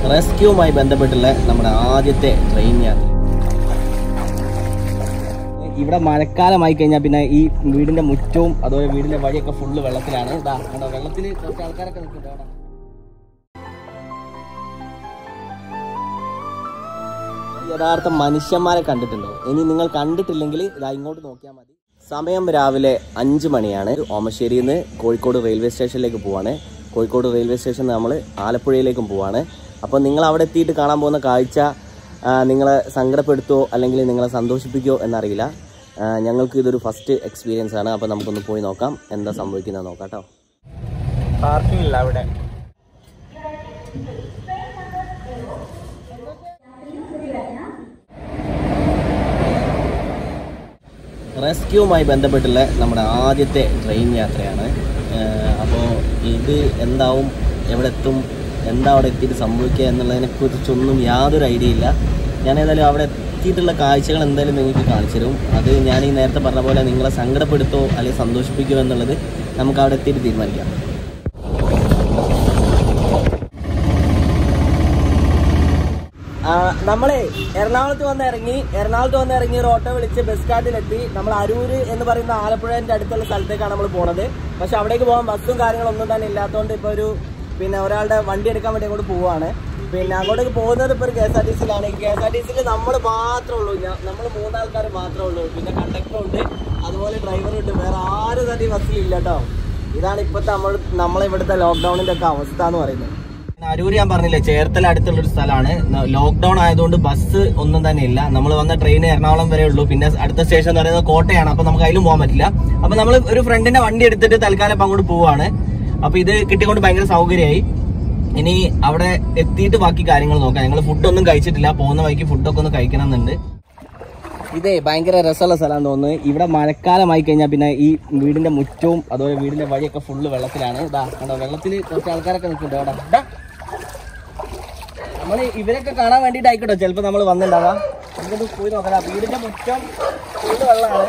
റെസ്ക്യൂവുമായി ബന്ധപ്പെട്ടുള്ള നമ്മുടെ ആദ്യത്തെ ട്രെയിൻ യാത്ര ഇവിടെ മഴക്കാലമായി കഴിഞ്ഞാൽ പിന്നെ ഈ വീടിന്റെ മുറ്റവും അതുപോലെ വീടിന്റെ വഴിയൊക്കെ ഫുള്ള് വെള്ളത്തിലാണ് ഇതാ കണ്ടോ വെള്ളത്തിൽ കുറച്ച് ആൾക്കാരൊക്കെ നിൽക്കുന്നുണ്ട് അവിടെ യഥാർത്ഥ മനുഷ്യന്മാരെ കണ്ടിട്ടുണ്ടോ ഇനി നിങ്ങൾ കണ്ടിട്ടില്ലെങ്കിൽ ഇതാ ഇങ്ങോട്ട് നോക്കിയാൽ മതി സമയം രാവിലെ അഞ്ച് മണിയാണ് ഓമശ്ശേരിയിൽ നിന്ന് കോഴിക്കോട് റെയിൽവേ സ്റ്റേഷനിലേക്ക് പോവാണ് കോഴിക്കോട് റെയിൽവേ സ്റ്റേഷനിൽ നമ്മൾ ആലപ്പുഴയിലേക്കും പോവാണ് അപ്പോൾ നിങ്ങൾ അവിടെ എത്തിയിട്ട് കാണാൻ പോകുന്ന കാഴ്ച ആ, നിങ്ങളെ സങ്കടപ്പെടുത്തുമോ അല്ലെങ്കിൽ നിങ്ങളെ സന്തോഷിപ്പിക്കുമോ എന്നറിയില്ല ആ, ഞങ്ങൾക്ക് ഇതൊരു ഫസ്റ്റ് എക്സ്പീരിയൻസ് ആണ് അപ്പോൾ നമുക്കൊന്ന് പോയി നോക്കാം എന്താ സംഭവിക്കുന്നത് നോക്കാം കേട്ടോ പാർക്കിംഗ് ഇല്ല അവിടെ റെസ്ക്യൂവുമായി ബന്ധപ്പെട്ടുള്ള നമ്മുടെ ആദ്യത്തെ ട്രെയിൻ യാത്രയാണ് അപ്പോൾ ഇത് എന്താവും എവിടെ എത്തും എന്താ അവിടെ എത്തിയിട്ട് സംഭവിക്കുക എന്നുള്ളതിനെ കുറിച്ചൊന്നും യാതൊരു ഐഡിയ ഇല്ല ഞാൻ ഏതായാലും അവിടെ എത്തിയിട്ടുള്ള കാഴ്ചകൾ എന്തായാലും നിങ്ങൾക്ക് കാണിച്ചു തരും അത് ഞാൻ ഈ നേരത്തെ പറഞ്ഞ പോലെ നിങ്ങളെ സങ്കടപ്പെടുത്തോ അല്ലെങ്കിൽ സന്തോഷിപ്പിക്കുമോ എന്നുള്ളത് നമുക്ക് അവിടെ എത്തിയിട്ട് തീരുമാനിക്കാം നമ്മളെ എറണാകുളത്ത് വന്ന് ഇറങ്ങി എറണാകുളത്ത് വന്ന് ഇറങ്ങി ഒരു ഓട്ടോ വിളിച്ച് ബസ് സ്റ്റാൻഡിലെത്തി നമ്മൾ അരൂര് എന്ന് പറയുന്ന ആലപ്പുഴന്റെ അടുത്തുള്ള സ്ഥലത്തേക്കാണ് നമ്മൾ പോണത് പക്ഷെ അവിടേക്ക് പോകാൻ ബസ്സും കാര്യങ്ങളൊന്നും തന്നെ ഇല്ലാത്തതുകൊണ്ട് ഇപ്പൊ ഒരു പിന്നെ ഒരാളുടെ വണ്ടി എടുക്കാൻ വേണ്ടി അങ്ങോട്ട് പോവാണ് പിന്നെ അങ്ങോട്ടേക്ക് പോകുന്നത് ഇപ്പോൾ ഒരു കെ എസ് ആർ ടി സിയിലാണ് കെ എസ് ആർ ടി സിയിൽ നമ്മൾ മാത്രമേ ഉള്ളൂ നമ്മൾ മൂന്നാൾക്കാർ മാത്രമേ ഉള്ളൂ പിന്നെ കണ്ടക്ടർ ഉണ്ട് അതുപോലെ ഡ്രൈവർ ഉണ്ട് വേറെ ആരും തന്നെ ഈ ബസ്സിൽ ഇല്ല കേട്ടോ ഇതാണ് ഇപ്പോഴത്തെ നമ്മൾ നമ്മളെ ഇവിടുത്തെ ലോക്ക്ഡൌണിന്റെ ഒക്കെ അവസ്ഥ എന്ന് പറയുന്നത് അരൂര് ഞാൻ പറഞ്ഞില്ലേ ചേർത്തല അടുത്തുള്ള ഒരു സ്ഥലമാണ് ലോക്ക്ഡൌൺ ആയതുകൊണ്ട് ബസ് ഒന്നും തന്നെ ഇല്ല നമ്മൾ വന്ന ട്രെയിൻ എറണാകുളം വരെ ഉള്ളൂ പിന്നെ അടുത്ത സ്റ്റേഷൻ എന്ന് പറയുന്നത് കോട്ടയാണ് അപ്പൊ നമുക്ക് അതിലും പോകാൻ പറ്റില്ല അപ്പൊ നമ്മൾ ഒരു ഫ്രണ്ടിന്റെ വണ്ടി എടുത്തിട്ട് തൽക്കാലം ഇപ്പൊ അങ്ങോട്ട് പോവാണ് അപ്പൊ ഇത് കിട്ടിക്കൊണ്ട് ഭയങ്കര സൗകര്യമായി ഇനി അവിടെ എത്തിയിട്ട് ബാക്കി കാര്യങ്ങൾ നോക്കാം ഞങ്ങൾ ഫുഡൊന്നും കഴിച്ചിട്ടില്ല പോകുന്ന വഴിക്ക് ഫുഡൊക്കെ ഒന്ന് കഴിക്കണം എന്നുണ്ട് ഇതേ ഭയങ്കര രസമുള്ള സ്ഥലമാണെന്ന് തോന്നുന്നു ഇവിടെ മഴക്കാലമായി കഴിഞ്ഞാൽ പിന്നെ ഈ വീടിന്റെ മുറ്റവും അതുപോലെ വീടിന്റെ വഴിയൊക്കെ ഫുള്ള് വെള്ളത്തിലാണ് ഇതാ കണ്ടോ വെള്ളത്തിൽ കുറച്ച് ആൾക്കാരൊക്കെ നിൽക്കുന്നുണ്ട് അവിടെ ഇതാ നമ്മൾ ഇവരൊക്കെ കാണാൻ വേണ്ടിയിട്ടായിക്കോട്ടോ ചിലപ്പോൾ നമ്മൾ വന്നിട്ടുണ്ടാവാം നമുക്കൊന്ന് പോയി നോക്കാം വീടിന്റെ മുറ്റം ഫുള്ള് വെള്ളമാണ്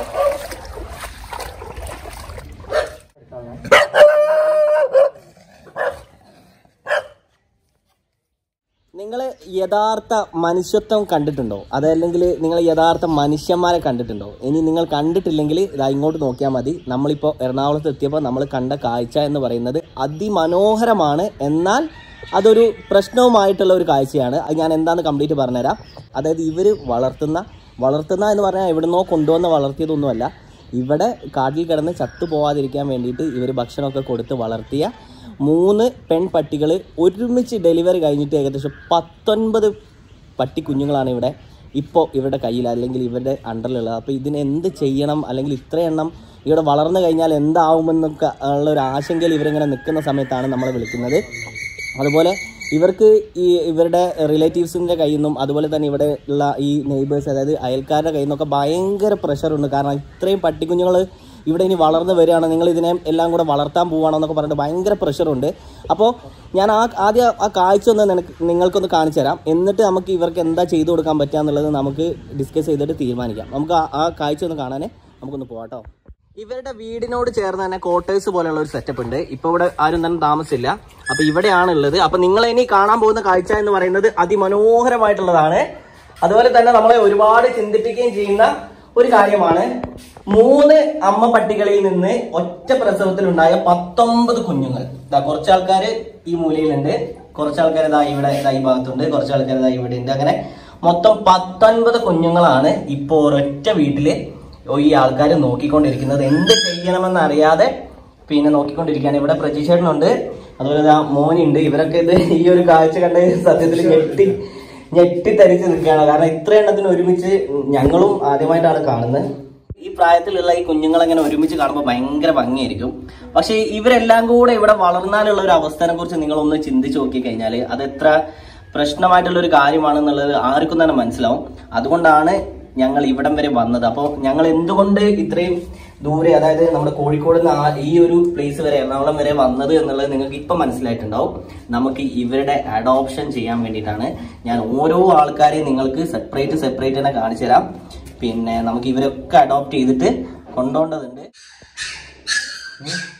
നിങ്ങൾ യഥാർത്ഥ മനുഷ്യത്വം കണ്ടിട്ടുണ്ടോ അതല്ലെങ്കിൽ നിങ്ങൾ യഥാർത്ഥ മനുഷ്യന്മാരെ കണ്ടിട്ടുണ്ടോ ഇനി നിങ്ങൾ കണ്ടിട്ടില്ലെങ്കിൽ ഇതാ ഇങ്ങോട്ട് നോക്കിയാൽ മതി നമ്മളിപ്പോൾ എറണാകുളത്ത് എത്തിയപ്പോൾ നമ്മൾ കണ്ട കാഴ്ച എന്ന് പറയുന്നത് അതിമനോഹരമാണ് എന്നാൽ അതൊരു പ്രശ്നവുമായിട്ടുള്ള ഒരു കാഴ്ചയാണ് അത് ഞാൻ എന്താണെന്ന് കംപ്ലീറ്റ് പറഞ്ഞുതരാം അതായത് ഇവർ വളർത്തുന്ന വളർത്തുന്ന എന്ന് പറഞ്ഞാൽ എവിടുന്നോ കൊണ്ടുവന്ന് വളർത്തിയതൊന്നുമല്ല ഇവിടെ കാട്ടിൽ കിടന്ന് ചത്തു പോവാതിരിക്കാൻ വേണ്ടിയിട്ട് ഇവർ ഭക്ഷണമൊക്കെ കൊടുത്ത് വളർത്തിയ മൂന്ന് പെൺപട്ടികൾ ഒരുമിച്ച് ഡെലിവറി കഴിഞ്ഞിട്ട് ഏകദേശം പത്തൊൻപത് പട്ടിക്കുഞ്ഞുങ്ങളാണ് ഇവിടെ ഇപ്പോൾ ഇവരുടെ കയ്യിൽ അല്ലെങ്കിൽ ഇവരുടെ അണ്ടറിലുള്ളത് അപ്പോൾ ഇതിന് എന്ത് ചെയ്യണം അല്ലെങ്കിൽ ഇത്ര എണ്ണം ഇവിടെ വളർന്നു കഴിഞ്ഞാൽ എന്താവുമെന്നൊക്കെ ഉള്ള ഒരു ആശങ്കയിൽ ഇവരിങ്ങനെ നിൽക്കുന്ന സമയത്താണ് നമ്മളെ വിളിക്കുന്നത് അതുപോലെ ഇവർക്ക് ഈ ഇവരുടെ റിലേറ്റീവ്സിൻ്റെ കയ്യിൽ നിന്നും അതുപോലെ തന്നെ ഇവിടെ ഉള്ള ഈ നെയ്ബേഴ്സ് അതായത് അയൽക്കാരുടെ കയ്യിൽ നിന്നൊക്കെ ഭയങ്കര പ്രഷറുണ്ട് കാരണം ഇത്രയും പട്ടിക്കുഞ്ഞുങ്ങൾ ഇവിടെ ഇനി വളർന്നു വരികയാണ് നിങ്ങൾ ഇതിനെ എല്ലാം കൂടെ വളർത്താൻ പോവുകയാണോ എന്നൊക്കെ പറഞ്ഞിട്ട് ഭയങ്കര പ്രഷറുണ്ട് അപ്പോൾ ഞാൻ ആ ആദ്യം ആ കാഴ്ച ഒന്ന് നിനക്ക് നിങ്ങൾക്കൊന്ന് കാണിച്ചു തരാം എന്നിട്ട് നമുക്ക് ഇവർക്ക് എന്താ ചെയ്തു കൊടുക്കാൻ പറ്റുക എന്നുള്ളത് നമുക്ക് ഡിസ്കസ് ചെയ്തിട്ട് തീരുമാനിക്കാം നമുക്ക് ആ- ആ കാഴ്ച ഒന്ന് കാണാൻ നമുക്കൊന്ന് പോവാട്ടോ ഇവരുടെ വീടിനോട് ചേർന്ന് തന്നെ ക്വാർട്ടേഴ്സ് പോലെയുള്ള ഒരു സെറ്റപ്പ് ഉണ്ട് ഇപ്പൊ ഇവിടെ ആരും തന്നെ താമസിച്ചില്ല അപ്പൊ ഇവിടെയാണ് ഉള്ളത് അപ്പൊ നിങ്ങൾ ഇനി കാണാൻ പോകുന്ന കാഴ്ച എന്ന് പറയുന്നത് അതിമനോഹരമായിട്ടുള്ളതാണ് അതുപോലെ തന്നെ നമ്മളെ ഒരുപാട് ചിന്തിപ്പിക്കുകയും ചെയ്യുന്ന ഒരു കാര്യമാണ് മൂന്ന് അമ്മ പട്ടികളിൽ നിന്ന് ഒറ്റ പ്രസവത്തിലുണ്ടായ പത്തൊമ്പത് കുഞ്ഞുങ്ങൾ ദാ കുറച്ച് ആൾക്കാർ ഈ മൂലയിലുണ്ട് കുറച്ച് ആൾക്കാർ ഇതാ ഇവിടെ ഇതാ ഈ ഭാഗത്തുണ്ട് കുറച്ച് ആൾക്കാർ ഇതാ ഇവിടെ ഉണ്ട് അങ്ങനെ മൊത്തം പത്തൊൻപത് കുഞ്ഞുങ്ങളാണ് ഇപ്പോൾ ഒരൊറ്റ വീട്ടില് ഈ ആൾക്കാർ നോക്കിക്കൊണ്ടിരിക്കുന്നത് എന്ത് ചെയ്യണമെന്ന് അറിയാതെ പിന്നെ നോക്കിക്കൊണ്ടിരിക്കുകയാണ് ഇവിടെ പ്രതീക്ഷകളുണ്ട് അതുപോലെ ദാ മോനുണ്ട് ഇവരൊക്കെ ഇത് ഈ ഒരു കാഴ്ച കണ്ട് സത്യത്തിൽ ഞെട്ടി ഞെട്ടിത്തരിച്ച് നിൽക്കുകയാണ് കാരണം ഇത്ര എണ്ണത്തിന് ഒരുമിച്ച് ഞങ്ങളും ആദ്യമായിട്ടാണ് കാണുന്നത് ഈ പ്രായത്തിലുള്ള ഈ കുഞ്ഞുങ്ങളെ ഇങ്ങനെ ഒരുമിച്ച് കാണുമ്പോൾ ഭയങ്കര ഭംഗിയായിരിക്കും പക്ഷേ ഇവരെല്ലാം കൂടെ ഇവിടെ വളർന്നാലുള്ള ഒരു അവസ്ഥനെ കുറിച്ച് നിങ്ങളൊന്ന് ചിന്തിച്ച് നോക്കി കഴിഞ്ഞാൽ അത് എത്ര പ്രശ്നമായിട്ടുള്ള ഒരു കാര്യമാണെന്നുള്ളത് ആർക്കും തന്നെ മനസ്സിലാവും അതുകൊണ്ടാണ് ഞങ്ങൾ ഇവിടം വരെ വന്നത് അപ്പോൾ ഞങ്ങൾ എന്തുകൊണ്ട് ഇത്രയും ദൂരെ അതായത് നമ്മുടെ കോഴിക്കോട് നിന്ന് ആ- ഈ ഒരു പ്ലേസ് വരെ എറണാകുളം വരെ വന്നത് എന്നുള്ളത് നിങ്ങൾക്ക് ഇപ്പം മനസ്സിലായിട്ടുണ്ടാവും നമുക്ക് ഇവരുടെ അഡോപ്ഷൻ ചെയ്യാൻ വേണ്ടിയിട്ടാണ് ഞാൻ ഓരോ ആൾക്കാരെയും നിങ്ങൾക്ക് സെപ്പറേറ്റ് സെപ്പറേറ്റ് തന്നെ കാണിച്ചു തരാം പിന്നെ നമുക്ക് ഇവരൊക്കെ അഡോപ്റ്റ് ചെയ്തിട്ട് കൊണ്ടുപോകേണ്ടതുണ്ട്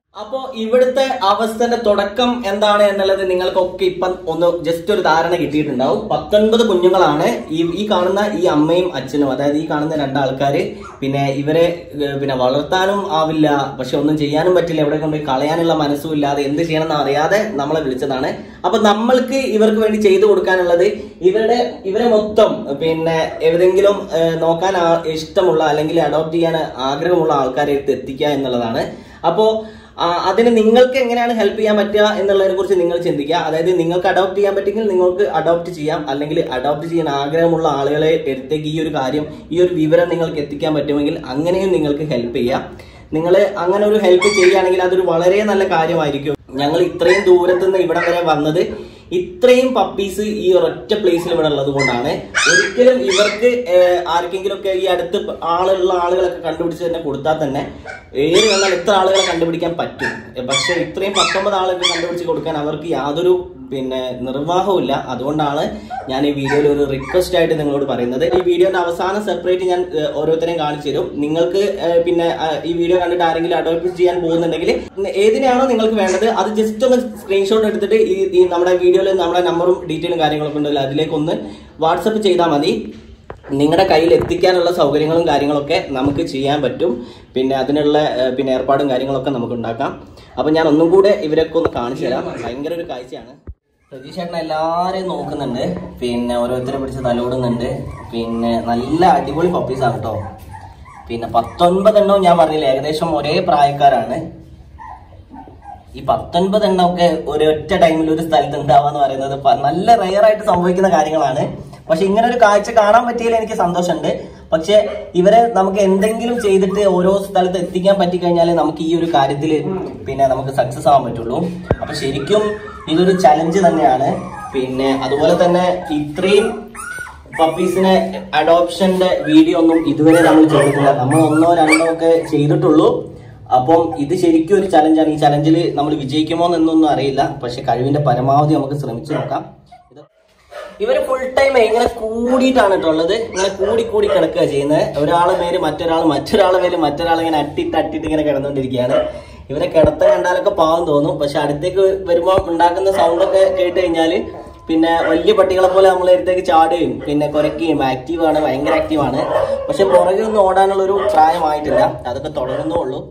അപ്പോ ഇവിടുത്തെ അവസ്ഥന്റെ തുടക്കം എന്താണ് എന്നുള്ളത് നിങ്ങൾക്കൊക്കെ ഇപ്പം ഒന്ന് ജസ്റ്റ് ഒരു ധാരണ കിട്ടിയിട്ടുണ്ടാവും പത്തൊൻപത് കുഞ്ഞുങ്ങളാണ് ഈ ഈ കാണുന്ന ഈ അമ്മയും അച്ഛനും അതായത് ഈ കാണുന്ന രണ്ടാൾക്കാര് പിന്നെ ഇവരെ ഏഹ്, പിന്നെ വളർത്താനും ആവില്ല പക്ഷെ ഒന്നും ചെയ്യാനും പറ്റില്ല എവിടെ കൊണ്ടുപോയി കളയാനുള്ള മനസ്സും ഇല്ലാതെ എന്ത് ചെയ്യണമെന്ന് അറിയാതെ നമ്മളെ വിളിച്ചതാണ് അപ്പൊ നമ്മൾക്ക് ഇവർക്ക് വേണ്ടി ചെയ്തു കൊടുക്കാനുള്ളത് ഇവരുടെ ഇവരെ മൊത്തം പിന്നെ ഏതെങ്കിലും ഏഹ്, നോക്കാൻ ആ- ഇഷ്ടമുള്ള അല്ലെങ്കിൽ അഡോപ്റ്റ് ചെയ്യാൻ ആഗ്രഹമുള്ള ആൾക്കാരെ അടുത്ത് എത്തിക്കുക എന്നുള്ളതാണ് അപ്പോ ആ, അതിന് നിങ്ങൾക്ക് എങ്ങനെയാണ് ഹെൽപ്പ് ചെയ്യാൻ പറ്റുക എന്നുള്ളതിനെ കുറിച്ച് നിങ്ങൾ ചിന്തിക്കുക അതായത് നിങ്ങൾക്ക് അഡോപ്റ്റ് ചെയ്യാൻ പറ്റുമെങ്കിൽ നിങ്ങൾക്ക് അഡോപ്റ്റ് ചെയ്യാം അല്ലെങ്കിൽ അഡോപ്റ്റ് ചെയ്യാൻ ആഗ്രഹമുള്ള ആളുകളെ അടുത്തേക്ക് ഈ ഒരു കാര്യം ഈ ഒരു വിവരം നിങ്ങൾക്ക് എത്തിക്കാൻ പറ്റുമെങ്കിൽ അങ്ങനെയും നിങ്ങൾക്ക് ഹെൽപ്പ് ചെയ്യാം നിങ്ങൾ അങ്ങനെ ഒരു ഹെൽപ്പ് ചെയ്യുകയാണെങ്കിൽ അതൊരു വളരെ നല്ല കാര്യമായിരിക്കും ഞങ്ങൾ ഇത്രയും ദൂരത്തു നിന്ന് ഇവിടെ വരെ വന്നത് ഇത്രയും പപ്പീസ് ഈ ഒരൊറ്റ പ്ലേസിൽ ഇവിടെ ഉള്ളത് കൊണ്ടാണ് ഒരിക്കലും ഇവർക്ക് ഏഹ്, ആർക്കെങ്കിലും ഒക്കെ ഈ അടുത്ത് ആളുള്ള ആളുകളൊക്കെ കണ്ടുപിടിച്ച് തന്നെ കൊടുത്താൽ തന്നെ ഏറി വന്നാൽ എത്ര ആളുകളെ കണ്ടുപിടിക്കാൻ പറ്റും ഏഹ്, പക്ഷെ ഇത്രയും പത്തൊമ്പത് ആളുകൾക്ക് കണ്ടുപിടിച്ച് കൊടുക്കാൻ അവർക്ക് യാതൊരു പിന്നെ നിർവാഹമില്ല അതുകൊണ്ടാണ് ഞാൻ ഈ വീഡിയോയിൽ ഒരു റിക്വസ്റ്റ് ആയിട്ട് നിങ്ങളോട് പറയുന്നത് ഈ വീഡിയോന്റെ അവസാനം സെപ്പറേറ്റ് ഞാൻ ഏഹ്, ഓരോരുത്തരെയും കാണിച്ചു തരും നിങ്ങൾക്ക് ഏഹ്, പിന്നെ ഏഹ്, ഈ വീഡിയോ കണ്ടിട്ട് ആരെങ്കിലും അഡോപ്റ്റ് ചെയ്യാൻ പോകുന്നുണ്ടെങ്കിൽ ഏതിനാണോ നിങ്ങൾക്ക് വേണ്ടത് അത് ജസ്റ്റ് ഒന്ന് സ്ക്രീൻഷോട്ട് എടുത്തിട്ട് ഈ ഈ നമ്മുടെ വീഡിയോയിൽ നമ്മുടെ നമ്പറും ഡീറ്റെയിലും കാര്യങ്ങളൊക്കെ ഉണ്ടല്ലോ അതിലേക്ക് ഒന്ന് വാട്സപ്പ് ചെയ്താൽ മതി നിങ്ങളുടെ കയ്യിൽ എത്തിക്കാനുള്ള സൗകര്യങ്ങളും കാര്യങ്ങളൊക്കെ നമുക്ക് ചെയ്യാൻ പറ്റും പിന്നെ അതിനുള്ള ഏഹ്, പിന്നെ ഏർപ്പാടും കാര്യങ്ങളൊക്കെ നമുക്ക് ഉണ്ടാക്കാം അപ്പൊ ഞാൻ ഒന്നും കൂടെ ഇവരൊക്കെ ഒന്ന് കാണിച്ചു തരാം ഭയങ്കര ഒരു കാഴ്ചയാണ് പ്രതീക്ഷേട്ടൻ എല്ലാരെയും നോക്കുന്നുണ്ട് പിന്നെ ഓരോരുത്തരെ പിടിച്ച് തലോടുന്നുണ്ട് പിന്നെ നല്ല അടിപൊളി പപ്പീസാണ് കേട്ടോ പിന്നെ പത്തൊൻപതെണ്ണവും ഞാൻ പറഞ്ഞില്ല ഏകദേശം ഒരേ പ്രായക്കാരാണ് ഈ പത്തൊൻപത് എണ്ണമൊക്കെ ഒരൊറ്റ ടൈമിൽ ഒരു സ്ഥലത്ത് ഉണ്ടാവാന്ന് പറയുന്നത് പ- നല്ല റെയർ ആയിട്ട് സംഭവിക്കുന്ന കാര്യങ്ങളാണ് പക്ഷെ ഇങ്ങനെ ഒരു കാഴ്ച കാണാൻ പറ്റിയതിൽ എനിക്ക് സന്തോഷമുണ്ട് പക്ഷെ ഇവരെ നമുക്ക് എന്തെങ്കിലും ചെയ്തിട്ട് ഓരോ സ്ഥലത്ത് എത്തിക്കാൻ പറ്റിക്കഴിഞ്ഞാൽ നമുക്ക് ഈ ഒരു കാര്യത്തിൽ പിന്നെ നമുക്ക് സക്സസ് ആവാൻ പറ്റുള്ളൂ അപ്പൊ ശരിക്കും ഇതൊരു ചലഞ്ച് തന്നെയാണ് പിന്നെ അതുപോലെ തന്നെ ഇത്രയും പപ്പീസിനെ അഡോപ്ഷന്റെ വീഡിയോ ഒന്നും ഇതുവരെ നമ്മൾ ചെയ്തിട്ടില്ല നമ്മൾ ഒന്നോ രണ്ടോ ഒക്കെ ചെയ്തിട്ടുള്ളൂ അപ്പം ഇത് ശരിക്കും ഒരു ചലഞ്ചാണ് ഈ ചലഞ്ചിൽ നമ്മൾ വിജയിക്കുമോ എന്നൊന്നും അറിയില്ല പക്ഷെ കഴിവിന്റെ പരമാവധി നമുക്ക് ശ്രമിച്ചു നോക്കാം ഇത് ഇവര് ഫുൾ ടൈം ഇങ്ങനെ കൂടിയിട്ടാണ് കേട്ടോ ഉള്ളത് ഇങ്ങനെ കൂടി കൂടി കിടക്കുക ചെയ്യുന്നത് ഒരാളെ പേര് മറ്റൊരാൾ മറ്റൊരാളെ പേര് മറ്റൊരാൾ ഇങ്ങനെ അട്ടിട്ട് അട്ടിട്ട് ഇങ്ങനെ കിടന്നുകൊണ്ടിരിക്കുകയാണ് ഇവരെ കിടത്ത കണ്ടാലൊക്കെ പാവം തോന്നും പക്ഷെ അടുത്തേക്ക് വരുമ്പോൾ ഉണ്ടാക്കുന്ന സൗണ്ട് ഒക്കെ കേട്ട് കഴിഞ്ഞാൽ പിന്നെ വലിയ പട്ടികളെ പോലെ നമ്മളെ അടുത്തേക്ക് ചാടുകയും പിന്നെ കുരയ്ക്കുകയും ആക്റ്റീവാണ് ഭയങ്കര ആക്റ്റീവാണ് പക്ഷെ പുറകിൽ നിന്ന് ഓടാനുള്ള ഒരു പ്രായമായിട്ടില്ല അതൊക്കെ തുടരുന്നേ ഉള്ളൂ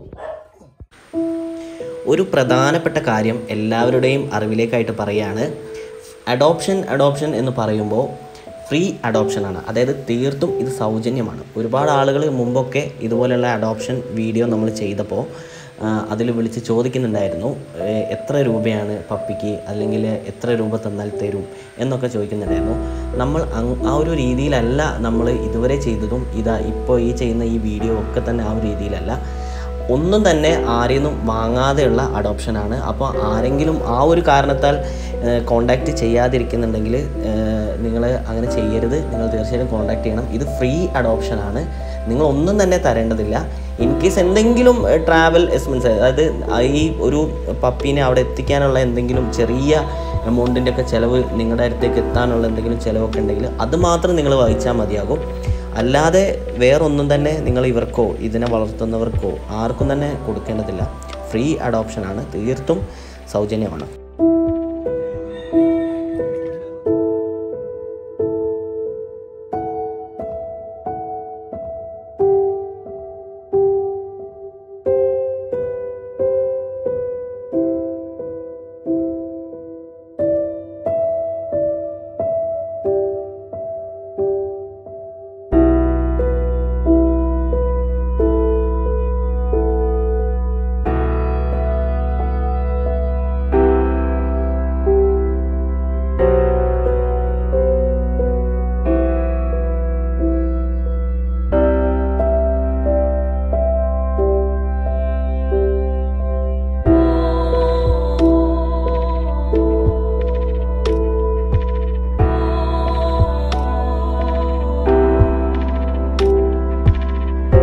ഒരു പ്രധാനപ്പെട്ട കാര്യം എല്ലാവരുടെയും അറിവിലേക്കായിട്ട് പറയുകയാണ് അഡോപ്ഷൻ അഡോപ്ഷൻ എന്ന് പറയുമ്പോൾ ഫ്രീ അഡോപ്ഷനാണ് അതായത് തീർത്തും ഇത് സൗജന്യമാണ് ഒരുപാട് ആളുകൾ മുമ്പൊക്കെ ഇതുപോലെയുള്ള അഡോപ്ഷൻ വീഡിയോ നമ്മൾ ചെയ്തപ്പോൾ അതിൽ വിളിച്ച് ചോദിക്കുന്നുണ്ടായിരുന്നു ഏഹ് എത്ര രൂപയാണ് പപ്പിക്ക് അല്ലെങ്കിൽ എത്ര രൂപ തന്നാൽ തരും എന്നൊക്കെ ചോദിക്കുന്നുണ്ടായിരുന്നു നമ്മൾ അങ് ആ ഒരു രീതിയിലല്ല നമ്മൾ ഇതുവരെ ചെയ്തതും ഇതാ ഇപ്പോൾ ഈ ചെയ്യുന്ന ഈ വീഡിയോ ഒക്കെ തന്നെ ആ ഒരു രീതിയിലല്ല ഒന്നും തന്നെ ആരെയൊന്നും വാങ്ങാതെയുള്ള അഡോപ്ഷനാണ് അപ്പോൾ ആരെങ്കിലും ആ ഒരു കാരണത്താൽ കോണ്ടാക്റ്റ് ചെയ്യാതിരിക്കുന്നുണ്ടെങ്കിൽ നിങ്ങൾ അങ്ങനെ ചെയ്യരുത് നിങ്ങൾ തീർച്ചയായും കോണ്ടാക്ട് ചെയ്യണം ഇത് ഫ്രീ അഡോപ്ഷനാണ് നിങ്ങൾ ഒന്നും തന്നെ തരേണ്ടതില്ല ഇൻ കേസ് എന്തെങ്കിലും ട്രാവൽ എക്സ്പെൻസ് അതായത് ആ ഈ ഒരു പപ്പീനെ അവിടെ എത്തിക്കാനുള്ള എന്തെങ്കിലും ചെറിയ എമൗണ്ടിൻ്റെ ഒക്കെ ചിലവ് നിങ്ങളുടെ അടുത്തേക്ക് എത്താനുള്ള എന്തെങ്കിലും ചിലവൊക്കെ ഉണ്ടെങ്കിൽ അത് മാത്രം നിങ്ങൾ വഹിച്ചാൽ മതിയാകും അല്ലാതെ വേറൊന്നും തന്നെ നിങ്ങൾ ഇവർക്കോ ഇതിനെ വളർത്തുന്നവർക്കോ ആർക്കും തന്നെ കൊടുക്കേണ്ടതില്ല ഫ്രീ അഡോപ്ഷനാണ് തീർത്തും സൗജന്യമാണ്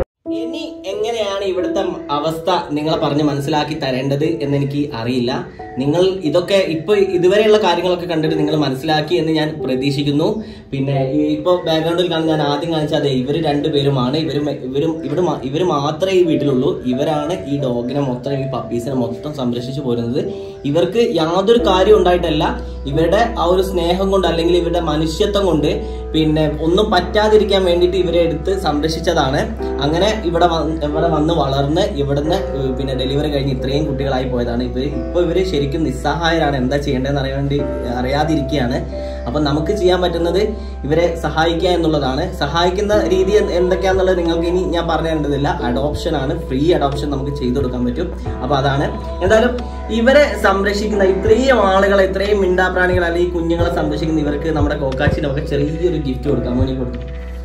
ഇനി എങ്ങനെയാണ് ഇവിടുത്തെ അവസ്ഥ നിങ്ങളെ പറഞ്ഞ് മനസ്സിലാക്കി തരേണ്ടത് എന്ന് എനിക്ക് അറിയില്ല നിങ്ങൾ ഇതൊക്കെ ഇപ്പൊ ഇതുവരെയുള്ള കാര്യങ്ങളൊക്കെ കണ്ടിട്ട് നിങ്ങൾ മനസ്സിലാക്കി എന്ന് ഞാൻ പ്രതീക്ഷിക്കുന്നു പിന്നെ ഈ ഇപ്പൊ ബാക്ക്ഗ്രൗണ്ടിൽ കാണുന്ന ഞാൻ ആദ്യം കാണിച്ച അതെ ഇവര് രണ്ടുപേരുമാണ് ഇവരും ഇവരും ഇവിടെ മാ- ഇവര് മാത്രമേ ഈ വീട്ടിലുള്ളൂ ഇവരാണ് ഈ ഡോഗിനെ മൊത്തം ഈ പപ്പീസിനെ മൊത്തം സംരക്ഷിച്ചു പോരുന്നത് ഇവർക്ക് യാതൊരു കാര്യം ഉണ്ടായിട്ടല്ല ഇവരുടെ ആ ഒരു സ്നേഹം കൊണ്ട് അല്ലെങ്കിൽ ഇവരുടെ മനുഷ്യത്വം കൊണ്ട് പിന്നെ ഒന്നും പറ്റാതിരിക്കാൻ വേണ്ടിയിട്ട് ഇവരെ എടുത്ത് സംരക്ഷിച്ചതാണ് അങ്ങനെ ഇവിടെ വന്ന് ഇവിടെ വന്ന് വളർന്ന് ഇവിടുന്ന് ഏഹ് പിന്നെ ഡെലിവറി കഴിഞ്ഞ് ഇത്രയും കുട്ടികളായി പോയതാണ് ഇവർ ഇപ്പൊ ഇവര് ശരിക്കും നിസ്സഹായരാണ് എന്താ ചെയ്യേണ്ടതെന്ന് അറിയാൻ വേണ്ടി അറിയാതിരിക്കുകയാണ് അപ്പൊ നമുക്ക് ചെയ്യാൻ പറ്റുന്നത് ഇവരെ സഹായിക്കുക എന്നുള്ളതാണ് സഹായിക്കുന്ന രീതി എന്ത് എന്തൊക്കെയാന്നുള്ളത് നിങ്ങൾക്ക് ഇനി ഞാൻ പറഞ്ഞു തരേണ്ടതില്ല അഡോപ്ഷൻ ആണ് ഫ്രീ അഡോപ്ഷൻ നമുക്ക് ചെയ്തു കൊടുക്കാൻ പറ്റും അപ്പൊ അതാണ് എന്തായാലും ഇവരെ സംരക്ഷിക്കുന്ന ഇത്രയും ആളുകളെ ഇത്രയും മിണ്ടാപ്രാണികൾ അല്ലെങ്കിൽ കുഞ്ഞുങ്ങളെ സംരക്ഷിക്കുന്ന ഇവർക്ക് നമ്മുടെ കോക്കാച്ചിനൊക്കെ ചെറിയൊരു ഗിഫ്റ്റ് കൊടുക്കാം മോനെ കൊടുക്കും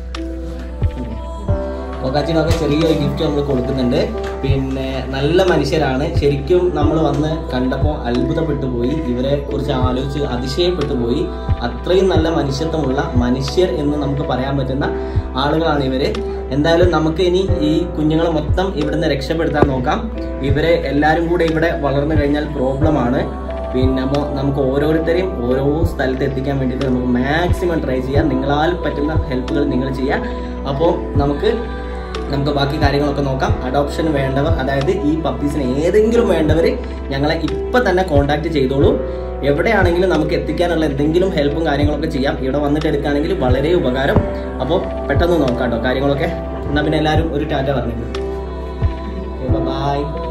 കോക്കാച്ചിനൊക്കെ ചെറിയൊരു ഗിഫ്റ്റ് നമ്മൾ കൊടുക്കുന്നുണ്ട് പിന്നെ നല്ല മനുഷ്യരാണ് ശരിക്കും നമ്മൾ വന്ന് കണ്ടപ്പോൾ അത്ഭുതപ്പെട്ടു പോയി ഇവരെ കുറിച്ച് ആലോചിച്ച് അതിശയപ്പെട്ടു പോയി അത്രയും നല്ല മനുഷ്യത്വമുള്ള മനുഷ്യർ എന്ന് നമുക്ക് പറയാൻ പറ്റുന്ന ആളുകളാണ് ഇവര് എന്തായാലും നമുക്ക് ഇനി ഈ കുഞ്ഞുങ്ങളെ മൊത്തം ഇവിടുന്ന് രക്ഷപ്പെടുത്താൻ നോക്കാം ഇവരെ എല്ലാവരും കൂടെ ഇവിടെ വളർന്നു കഴിഞ്ഞാൽ പ്രോബ്ലമാണ് പിന്നെ അപ്പോൾ നമുക്ക് ഓരോരുത്തരെയും ഓരോ സ്ഥലത്ത് എത്തിക്കാൻ വേണ്ടിയിട്ട് നമുക്ക് മാക്സിമം ട്രൈ ചെയ്യാം നിങ്ങളാൽ പറ്റുന്ന ഹെൽപ്പുകൾ നിങ്ങൾ ചെയ്യാം അപ്പോൾ നമുക്ക് നമുക്ക് ബാക്കി കാര്യങ്ങളൊക്കെ നോക്കാം അഡോപ്ഷൻ വേണ്ടവർ അതായത് ഈ പപ്പീസിന് ഏതെങ്കിലും വേണ്ടവർ ഞങ്ങളെ ഇപ്പം തന്നെ കോൺടാക്ട് ചെയ്തോളൂ എവിടെയാണെങ്കിലും നമുക്ക് എത്തിക്കാനുള്ള എന്തെങ്കിലും ഹെൽപ്പും കാര്യങ്ങളൊക്കെ ചെയ്യാം ഇവിടെ വന്നിട്ട് എടുക്കുകയാണെങ്കിൽ വളരെ ഉപകാരം അപ്പോൾ പെട്ടെന്ന് നോക്കാം കേട്ടോ കാര്യങ്ങളൊക്കെ എന്നാൽ പിന്നെ എല്ലാവരും ഒരു ടാറ്റ പറഞ്ഞു ബൈ